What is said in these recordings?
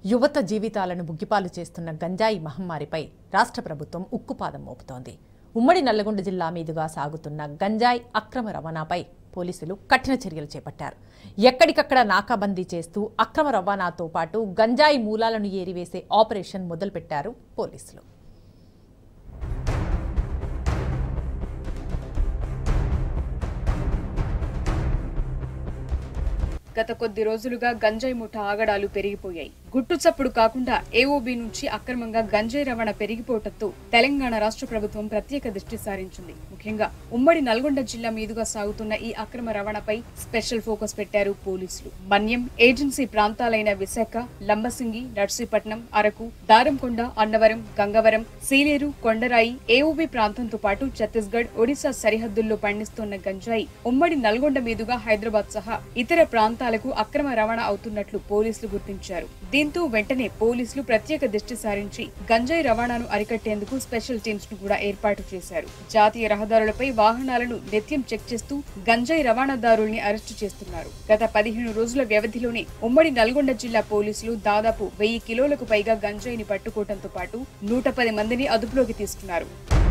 యువత జీవితాలను బుగ్గిపాలు చేస్తున్న గంజాయి మహమ్మారిపై రాష్ట్ర ప్రభుత్వం ఉక్కుపాదం మోపుతోంది ఉమ్మడి నల్లగొండ జిల్లా మీదుగా సాగుతున్న గంజాయి అక్రమ రవాణాపై పోలీసులు కఠిన చర్యలు చేపట్టారు ఎక్కడికక్కడ నాకాబందీ చేస్తూ అక్రమ రవాణాతో పాటు గంజాయి మూలాలను ఏరివేసే ఆపరేషన్ మొదలుపెట్టారు పోలీసులు గత కొద్ది రోజులుగా గంజాయి ముఠా ఆగడాలు పెరిగిపోయాయి గుట్టు చప్పుడు కాకుండా ఏఓబి నుంచి అక్రమంగా గంజాయి రవాణా పెరిగిపోవడంతో తెలంగాణ రాష్ట్ర ప్రభుత్వం ప్రత్యేక దృష్టి సారించింది ముఖ్యంగా ఉమ్మడి నల్గొండ జిల్లా మీదుగా సాగుతున్న ఈ అక్రమ రవాణాపై స్పెషల్ ఫోకస్ పెట్టారు పోలీసులు మన్యం ఏజెన్సీ ప్రాంతాలైన విశాఖ లంబసింగి నర్సీపట్నం అరకు దారంకొండ అన్నవరం గంగవరం సీలేరు కొండరాయి ఏఓబి ప్రాంతంతో పాటు ఛత్తీస్గఢ్ ఒడిశా సరిహద్దుల్లో పండిస్తున్న గంజాయి ఉమ్మడి నల్గొండ మీదుగా హైదరాబాద్ సహా ఇతర ప్రాంతాలకు అక్రమ రవాణా అవుతున్నట్లు పోలీసులు గుర్తించారు దీంతో వెంటనే పోలీసులు ప్రత్యేక దృష్టి సారించి గంజాయి రవాణాను అరికట్టేందుకు స్పెషల్ టీమ్స్ ను కూడా ఏర్పాటు చేశారు జాతీయ రహదారులపై వాహనాలను నిత్యం చెక్ చేస్తూ గంజాయి రవాణాదారుల్ని అరెస్టు చేస్తున్నారు గత పదిహేను రోజుల వ్యవధిలోనే ఉమ్మడి నల్గొండ జిల్లా పోలీసులు దాదాపు వెయ్యి కిలోలకు పైగా గంజాయిని పట్టుకోవడంతో పాటు నూట పది మందిని అదుపులోకి తీసుకున్నారు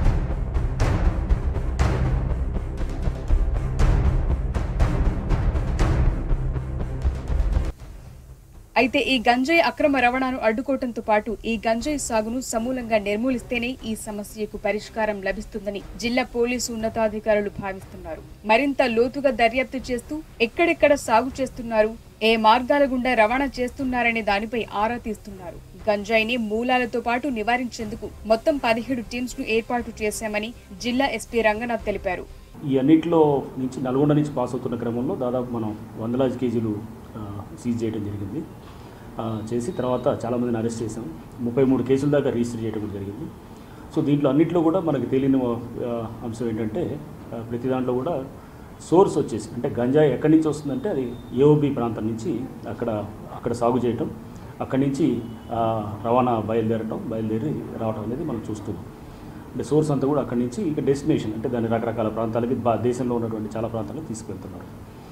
అయితే ఈ గంజాయి అక్రమ రవాణాను అడ్డుకోవడంతో పాటు ఈ గంజాయి సాగును సమూలంగా నిర్మూలిస్తేనే ఈ సమస్యకు పరిష్కారం లభిస్తుందని జిల్లా పోలీసు ఉన్నతాధికారులు భావిస్తున్నారు మరింత లోతుగా దర్యాప్తు చేస్తూ ఎక్కడెక్కడ సాగు చేస్తున్నారు ఏ మార్గాల గుండా రవాణా చేస్తున్నారనే దానిపై ఆరా తీస్తున్నారు గంజాయిని మూలాలతో పాటు నివారించేందుకు మొత్తం పదిహేడు టీమ్స్ ను ఏర్పాటు చేశామని జిల్లా ఎస్పీ రంగనాథ్ తెలిపారు ఈ అన్నిటిలో నుంచి నల్గొండ నుంచి పాస్ అవుతున్న క్రమంలో దాదాపు మనం వందలాది కేజీలు ఆ, సీజ్ చేయడం జరిగింది ఆ, చేసి తర్వాత చాలామందిని అరెస్ట్ చేసాం ముప్పై మూడు కేసుల దాకా రిజిస్టర్ చేయడం కూడా జరిగింది సో దీంట్లో అన్నింటిలో కూడా మనకు తెలియని ఆ, అంశం ఏంటంటే ఆ, ప్రతి దాంట్లో కూడా సోర్స్ వచ్చేసి అంటే గంజాయి ఎక్కడి నుంచి వస్తుందంటే అది ఏఓబి ప్రాంతం నుంచి అక్కడ అక్కడ సాగు చేయటం అక్కడి నుంచి ఆ, రవాణా బయలుదేరటం బయలుదేరి రావటం అనేది మనం చూస్తున్నాం అంటే సోర్స్ అంతా కూడా అక్కడి నుంచి ఇక డెస్టినేషన్ అంటే దాని రకరకాల ప్రాంతాలకి బా దేశంలో ఉన్నటువంటి చాలా ప్రాంతాలకు తీసుకెళ్తున్నారు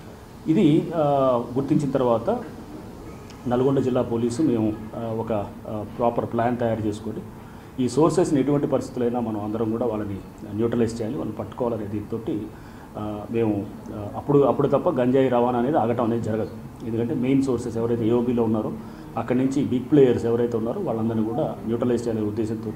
ఇది ఆ, గుర్తించిన తర్వాత నల్గొండ జిల్లా పోలీసు మేము ఆ, ఒక ప్రాపర్ ప్లాన్ తయారు చేసుకొని ఈ సోర్సెస్ని ఎటువంటి పరిస్థితులైనా మనం అందరం కూడా వాళ్ళని న్యూట్రలైజ్ చేయాలి వాళ్ళని పట్టుకోవాలనే దీంతో మేము ఆ, అప్పుడు అప్పుడు తప్ప గంజాయి రవాణా అనేది ఆగటం అనేది జరగదు ఎందుకంటే మెయిన్ సోర్సెస్ ఎవరైతే ఏఓబీలో ఉన్నారో అక్కడి నుంచి బిగ్ ప్లేయర్స్ ఎవరైతే ఉన్నారో వాళ్ళందరినీ కూడా న్యూట్రలైజ్ చేయాలనే ఉద్దేశంతో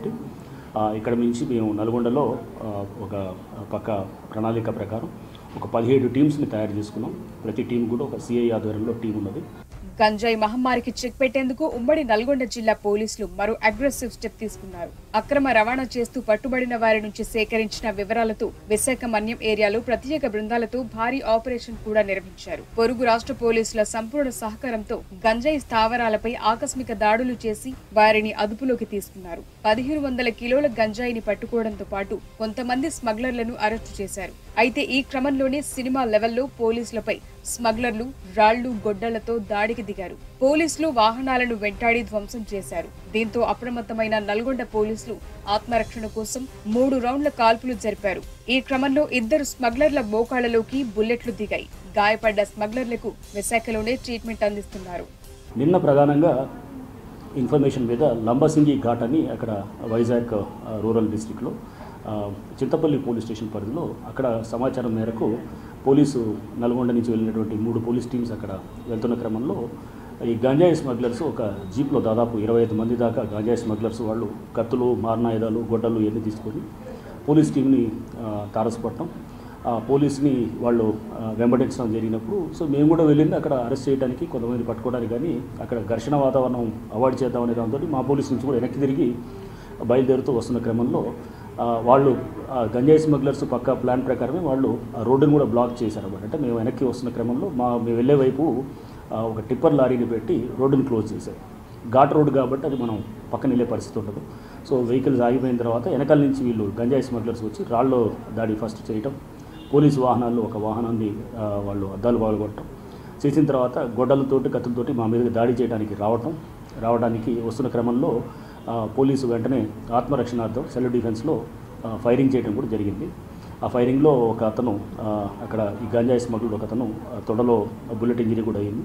ఇక్కడ నుంచి మేము నల్గొండలో ఆ, ఒక పక్క ప్రణాళిక ప్రకారం ఒక పదిహేడు టీమ్స్ని తయారు చేసుకున్నాం ప్రతి టీం కూడా ఒక సిఐ ఆధ్వర్యంలో టీం ఉన్నది గంజాయి మహమ్మారికి చెక్ పెట్టేందుకు ఉమ్మడి నల్గొండ జిల్లా పోలీసులు మరో అగ్రెసివ్ స్టెప్ తీసుకున్నారు అక్రమ రవాణా చేస్తూ పట్టుబడిన వారి నుంచి సేకరించిన వివరాలతో విశాఖ మన్యం ఏరియాలో ప్రత్యేక బృందాలతో భారీ ఆపరేషన్ కూడా నిర్వహించారు పొరుగు రాష్ట్ర పోలీసుల సంపూర్ణ సహకారంతో గంజాయి స్థావరాలపై ఆకస్మిక దాడులు చేసి వారిని అదుపులోకి తీసుకున్నారు పదిహేను వందల కిలోల గంజాయిని పట్టుకోవడంతో పాటు కొంతమంది స్మగ్లర్లను అరెస్టు చేశారు అయితే ఈ క్రమంలోనే సినిమా లెవెల్లో పోలీసులపై స్మగ్లర్లు రాళ్లు గొడ్డలతో దాడికి దిగారు పోలీసులు వాహనాలను వెంటాడి ధ్వంసం చేశారు దీంతో అప్రమత్తమైన నల్గొండ పోలీసులు ఆత్మరక్షణ కోసం మూడు రౌండ్ల కాల్పులు జరిపారు ఈ క్రమంలో ఇద్దరు స్మగ్లర్ల మోకాళ్లలోకి బుల్లెట్లు దిగాయి గాయపడ్డ స్మగ్లర్లకు విశాఖలోనే ట్రీట్మెంట్ అందిస్తున్నారు నిన్న ప్రధానంగా ఇన్ఫర్మేషన్ మీద లంబసింగి ఘాట్ అని అక్కడ వైజాగ్ ఆ, రూరల్ డిస్టిక్లో ఆ, చింతపల్లి పోలీస్ స్టేషన్ పరిధిలో అక్కడ సమాచారం మేరకు పోలీసు నల్గొండ నుంచి వెళ్ళినటువంటి మూడు పోలీస్ టీమ్స్ అక్కడ వెళ్తున్న క్రమంలో ఈ గంజాయి స్మగ్లర్స్ ఒక జీప్లో దాదాపు ఇరవై ఐదు మంది దాకా గంజాయి స్మగ్లర్స్ వాళ్ళు కత్తులు మారణాయుధాలు గొడ్డలు ఇవన్నీ తీసుకొని పోలీస్ టీంని ఆ, తారసపడటం ఆ పోలీస్ని వాళ్ళు ఆ, వెంబడించడం జరిగినప్పుడు సో మేము కూడా వెళ్ళింది అక్కడ అరెస్ట్ చేయడానికి కొంతమంది పట్టుకోవడానికి కానీ అక్కడ ఘర్షణ వాతావరణం అవాయిడ్ చేద్దాం అనే దాంతో మా పోలీస్ నుంచి కూడా వెనక్కి తిరిగి బయలుదేరుతూ వస్తున్న క్రమంలో ఆ, వాళ్ళు ఆ గంజాయి స్మగ్లర్స్ పక్క ప్లాన్ ప్రకారమే వాళ్ళు ఆ రోడ్డును కూడా బ్లాక్ చేశారు అన్నమాట అంటే మేము వెనక్కి వస్తున్న క్రమంలో మా మేము వెళ్ళే వైపు ఆ, ఒక టిప్పర్ లారీని పెట్టి రోడ్డుని క్లోజ్ చేశారు ఘాట్ రోడ్ కాబట్టి అది మనం పక్కన వెళ్ళే పరిస్థితి ఉండదు సో వెహికల్స్ ఆగిపోయిన తర్వాత వెనకాల నుంచి వీళ్ళు గంజాయి స్మగ్లర్స్ వచ్చి రాళ్ళు దాడి ఫస్ట్ చేయటం పోలీసు వాహనాల్లో ఒక వాహనాన్ని ఆ, వాళ్ళు అద్దాలు పాల్గొట్టడం చేసిన తర్వాత గొడ్డలతోటి కత్తులతోటి మా మీద దాడి చేయడానికి రావటం రావడానికి వస్తున్న క్రమంలో ఆ, పోలీసు వెంటనే ఆత్మరక్షణార్థం సెల్ఫ్ డిఫెన్స్లో ఆ, ఫైరింగ్ చేయడం కూడా జరిగింది ఆ ఫైరింగ్లో ఒక అతను ఆ, అక్కడ ఈ గంజాయి స్మగ్లర్ ఒక అతను ఆ, తొడలో బుల్లెట్ ఇంజరీ కూడా అయింది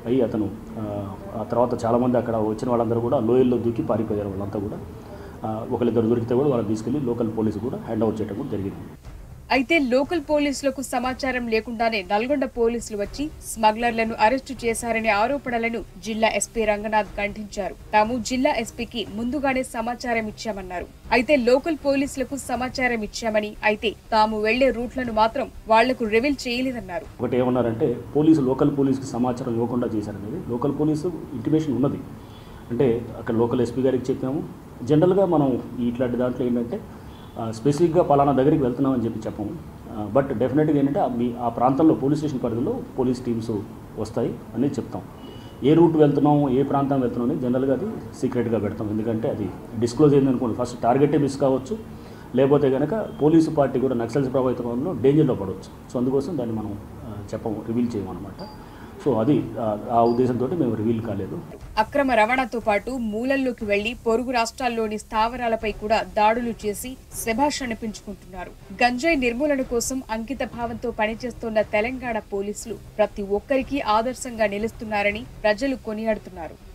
అయ్యి అతను ఆ, ఆ తర్వాత చాలామంది అక్కడ వచ్చిన వాళ్ళందరూ కూడా లోయల్లో దూకి పారిపోయారు వాళ్ళంతా కూడా ఆ, ఒకరిద్దరు దొరికితే కూడా వాళ్ళని తీసుకెళ్లి లోకల్ పోలీసు కూడా హ్యాండ్ ఓవర్ చేయడం కూడా జరిగింది అయితే లోకల్ పోలీసులకు సమాచారం లేకుండానే నల్గొండ పోలీసులు వచ్చి స్మగ్లర్లను అరెస్టు చేశారనే ఆరోపణలను జిల్లా ఎస్పీ రంగనాథ్ ఖండించారు తాము జిల్లా ఎస్పీకి ముందుగానే సమాచారం ఇచ్చామన్నారు అయితే లోకల్ పోలీసులకు సమాచారం ఇచ్చామని అయితే తాము వెళ్లే రూట్లను మాత్రం వాళ్లకు రివీల్ చేయలేదన్నారు ఒకటి ఏమన్నారంటే పోలీసు లోకల్ పోలీస్కి సమాచారం ఇవ్వకుండా చేశారనేది లోకల్ పోలీసు ఇంటిమేషన్ ఉన్నది అంటే అక్కడ లోకల్ ఎస్పీ గారికి చెప్పాము జనరల్గా మనం ఇట్లాంటి దాంట్లో ఏంటంటే ఆ, స్పెసిఫిక్గా పలానా దగ్గరికి వెళ్తున్నామని చెప్పి చెప్పము ఆ, బట్ డెఫినెట్గా ఏంటంటే ఆ మీ ఆ ప్రాంతంలో పోలీస్ స్టేషన్ పరిధిలో పోలీస్ టీమ్స్ వస్తాయి అనేది చెప్తాం ఏ రూట్ వెళ్తున్నాం ఏ ప్రాంతం వెళ్తున్నాం అనేది జనరల్గా అది సీక్రెట్గా పెడతాం ఎందుకంటే అది డిస్క్లోజ్ అయింది అనుకోండి ఫస్ట్ టార్గెటే మిస్ కావచ్చు లేకపోతే కనుక పోలీసు పార్టీ కూడా నక్సల్స్ ప్రభావితంలో డేంజర్లో పడవచ్చు సో అందుకోసం దాన్ని మనం ఆ, చెప్పము రివీల్ చేయమన్నమాట సో అది ఆ, ఆ ఉద్దేశంతో మేము రివీల్ కాలేదు అక్రమ రవాణాతో పాటు మూలల్లోకి వెళ్లి పొరుగు రాష్ట్రాల్లోని స్థావరాలపై కూడా దాడులు చేసి శభాష్ అనిపించుకుంటున్నారు గంజాయి నిర్మూలన కోసం అంకిత భావంతో పనిచేస్తున్న తెలంగాణ పోలీసులు ప్రతి ఒక్కరికి ఆదర్శంగా నిలుస్తున్నారని ప్రజలు కొనియాడుతున్నారు